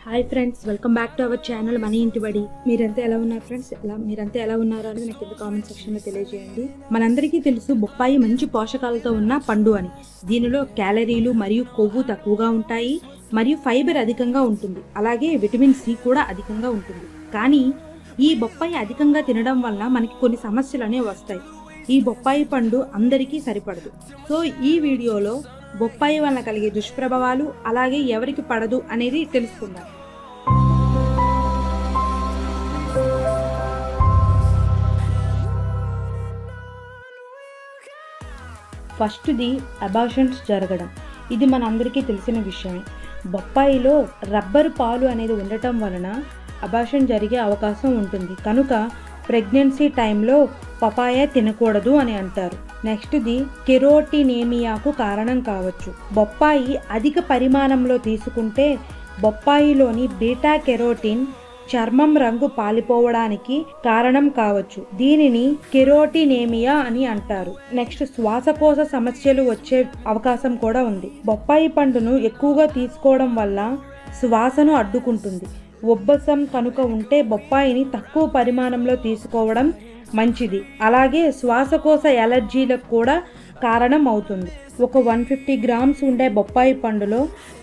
hi friends welcome back to our channel మనీ ఇంటి బడి మీరంతా ఎలా ఉన్నారు ఫ్రెండ్స్ ఎలా మీరంతా ఎలా ఉన్నారు అనేది నాకు కింద కామెంట్ సెక్షన్లో తెలియజేయండి మనందరికీ తెలుసు బొప్పాయి మంచి పోషకాలతో ఉన్న పండు అని దీనిలో క్యాలరీలు మరియు కొవ్వు తక్కువగా ఉంటాయి మరియు ఫైబర్ అధికంగా ఉంటుంది అలాగే విటమిన్ సి కూడా అధికంగా ఉంటుంది కానీ ఈ బొప్పాయి అధికంగా తినడం వల్ల మనకి కొన్ని సమస్యలు అనేవి వస్తాయి ఈ బొప్పాయి పండు అందరికీ సరిపడదు సో ఈ వీడియోలో బొప్పాయి వల్ల కలిగే దుష్ప్రభావాలు అలాగే ఎవరికి పడదు అనేది తెలుసుకుందాం ఫస్ట్ది అబాషన్స్ జరగడం ఇది మనందరికీ తెలిసిన విషయమే బొప్పాయిలో రబ్బరు పాలు అనేది ఉండటం వలన అబాషన్ జరిగే అవకాశం ఉంటుంది కనుక ప్రెగ్నెన్సీ టైంలో పపాయ తినకూడదు అని అంటారు నెక్స్ట్ది కెరోటినేమియాకు కారణం కావచ్చు బొప్పాయి అధిక పరిమాణంలో తీసుకుంటే బొప్పాయిలోని బీటా కెరోటిన్ చర్మం రంగు పాలిపోవడానికి కారణం కావచ్చు దీనిని కెరోటినేమియా అని అంటారు నెక్స్ట్ శ్వాసకోశ సమస్యలు వచ్చే అవకాశం కూడా ఉంది బొప్పాయి పండును ఎక్కువగా తీసుకోవడం వల్ల శ్వాసను అడ్డుకుంటుంది ఉబ్బసం కనుక ఉంటే బొప్పాయిని తక్కువ పరిమాణంలో తీసుకోవడం మంచిది అలాగే శ్వాసకోశ ఎలర్జీలకు కూడా కారణం అవుతుంది ఒక వన్ ఫిఫ్టీ గ్రామ్స్ ఉండే బొప్పాయి పండులో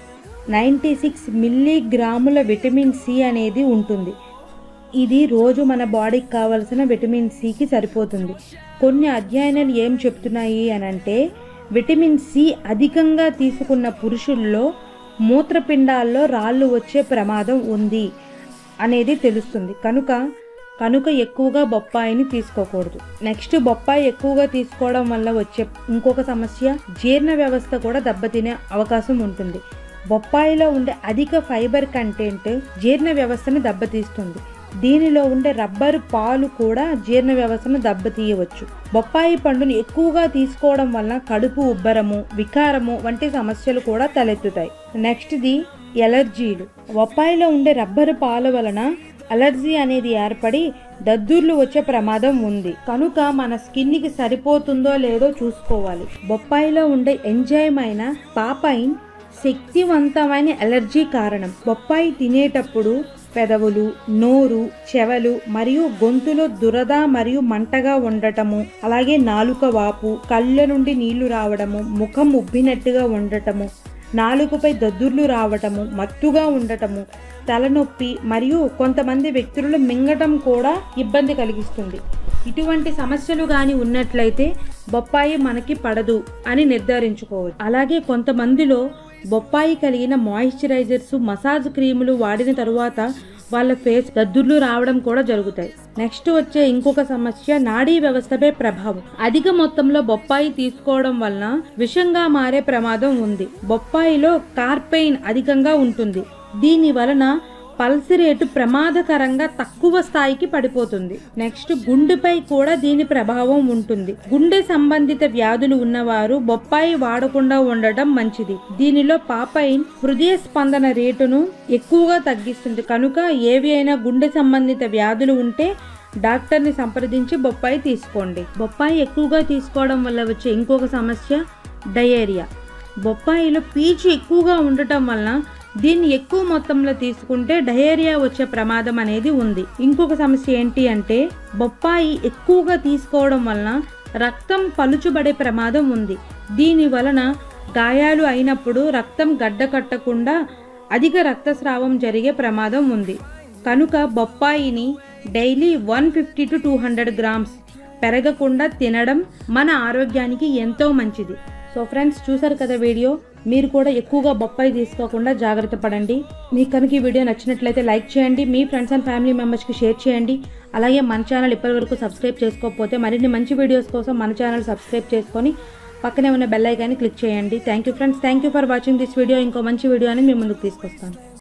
నైంటీ సిక్స్ మిల్లీగ్రాముల విటమిన్ సి అనేది ఉంటుంది ఇది రోజు మన బాడీకి కావలసిన విటమిన్ సికి సరిపోతుంది కొన్ని అధ్యయనాలు ఏం చెప్తున్నాయి అని అంటే విటమిన్ సి అధికంగా తీసుకున్న పురుషుల్లో మూత్రపిండాల్లో రాళ్ళు వచ్చే ప్రమాదం ఉంది అనేది తెలుస్తుంది కనుక కనుక ఎక్కువగా బొప్పాయిని తీసుకోకూడదు నెక్స్ట్ బొప్పాయి ఎక్కువగా తీసుకోవడం వల్ల వచ్చే ఇంకొక సమస్య జీర్ణ వ్యవస్థ కూడా దెబ్బతినే అవకాశం ఉంటుంది బొప్పాయిలో ఉండే అధిక ఫైబర్ కంటెంట్ జీర్ణ వ్యవస్థను దెబ్బతీస్తుంది దీనిలో ఉండే రబ్బరు పాలు కూడా జీర్ణ వ్యవస్థను దెబ్బతీయవచ్చు బొప్పాయి పండును ఎక్కువగా తీసుకోవడం వల్ల కడుపు ఉబ్బరము వికారము వంటి సమస్యలు కూడా తలెత్తుతాయి నెక్స్ట్ది ఎలర్జీలు బొప్పాయిలో ఉండే రబ్బరు పాల వలన అలర్జీ అనేది ఏర్పడి దద్దుర్లు వచ్చే ప్రమాదం ఉంది కనుక మన స్కిన్ కి సరిపోతుందో లేదో చూసుకోవాలి బొప్పాయిలో ఉండే ఎంజైమ్ అయిన పాపైన్ శక్తివంతమైన ఎలర్జీ కారణం బొప్పాయి తినేటప్పుడు పెదవులు నోరు చెవలు మరియు గొంతులో దురద మరియు మంటగా ఉండటము అలాగే నాలుక వాపు కళ్ళ నుండి నీళ్లు రావడము ముఖం ఉబ్బినట్టుగా ఉండటము నాలుకపై దద్దుర్లు రావటము మత్తుగా ఉండటము తలనొప్పి మరియు కొంతమంది వ్యక్తులు మింగటం కూడా ఇబ్బంది కలిగిస్తుంది ఇటువంటి సమస్యలు కానీ ఉన్నట్లయితే బొప్పాయి మనకి పడదు అని నిర్ధారించుకోవచ్చు అలాగే కొంతమందిలో బొప్పాయి కలిగిన మాయిశ్చరైజర్స్ మసాజ్ క్రీములు వాడిన తరువాత వాళ్ళ ఫేస్ దద్దుర్లు రావడం కూడా జరుగుతాయి నెక్స్ట్ వచ్చే ఇంకొక సమస్య నాడీ వ్యవస్థపై ప్రభావం అధిక మొత్తంలో బొప్పాయి తీసుకోవడం వలన విషంగా మారే ప్రమాదం ఉంది బొప్పాయిలో కార్పెయిన్ అధికంగా ఉంటుంది దీని వలన పల్స్ రేటు ప్రమాదకరంగా తక్కువ స్థాయికి పడిపోతుంది నెక్స్ట్ గుండెపై కూడా దీని ప్రభావం ఉంటుంది గుండె సంబంధిత వ్యాధులు ఉన్నవారు బొప్పాయి వాడకుండా ఉండటం మంచిది దీనిలో పాపైన్ హృదయ స్పందన రేటును ఎక్కువగా తగ్గిస్తుంది కనుక ఏవి అయినా గుండె సంబంధిత వ్యాధులు ఉంటే డాక్టర్ని సంప్రదించి బొప్పాయి తీసుకోండి బొప్పాయి ఎక్కువగా తీసుకోవడం వల్ల వచ్చే ఇంకొక సమస్య డయేరియా బొప్పాయిలో పీచు ఎక్కువగా ఉండటం వలన దీన్ని ఎక్కువ మొత్తంలో తీసుకుంటే డయేరియా వచ్చే ప్రమాదం అనేది ఉంది ఇంకొక సమస్య ఏంటి అంటే బొప్పాయి ఎక్కువగా తీసుకోవడం వలన రక్తం పలుచుబడే ప్రమాదం ఉంది దీని వలన గాయాలు అయినప్పుడు రక్తం గడ్డ కట్టకుండా అధిక రక్తస్రావం జరిగే ప్రమాదం ఉంది కనుక బొప్పాయిని daily one fifty to two hundred grams పెరగకుండా తినడం మన ఆరోగ్యానికి ఎంతో మంచిది సో ఫ్రెండ్స్ చూసారు కదా వీడియో మీరు కూడా ఎక్కువగా బొప్పాయి తీసుకోకుండా జాగ్రత్త పడండి మీకు కనుక ఈ వీడియో నచ్చినట్లయితే లైక్ చేయండి మీ ఫ్రెండ్స్ అండ్ ఫ్యామిలీ మెంబర్స్కి షేర్ చేయండి అలాగే మన ఛానల్ ఇప్పటివరకు సబ్స్క్రైబ్ చేసుకోకపోతే మరిన్ని మంచి వీడియోస్ కోసం మన ఛానల్ సబ్స్క్రైబ్ చేసుకొని పక్కనే ఉన్న బెల్ ఐకాన్ని క్లిక్ చేయండి thank you friends thank you for watching this video ఇంకో మంచి వీడియో అని మీ ముందుకు తీసుకొస్తాను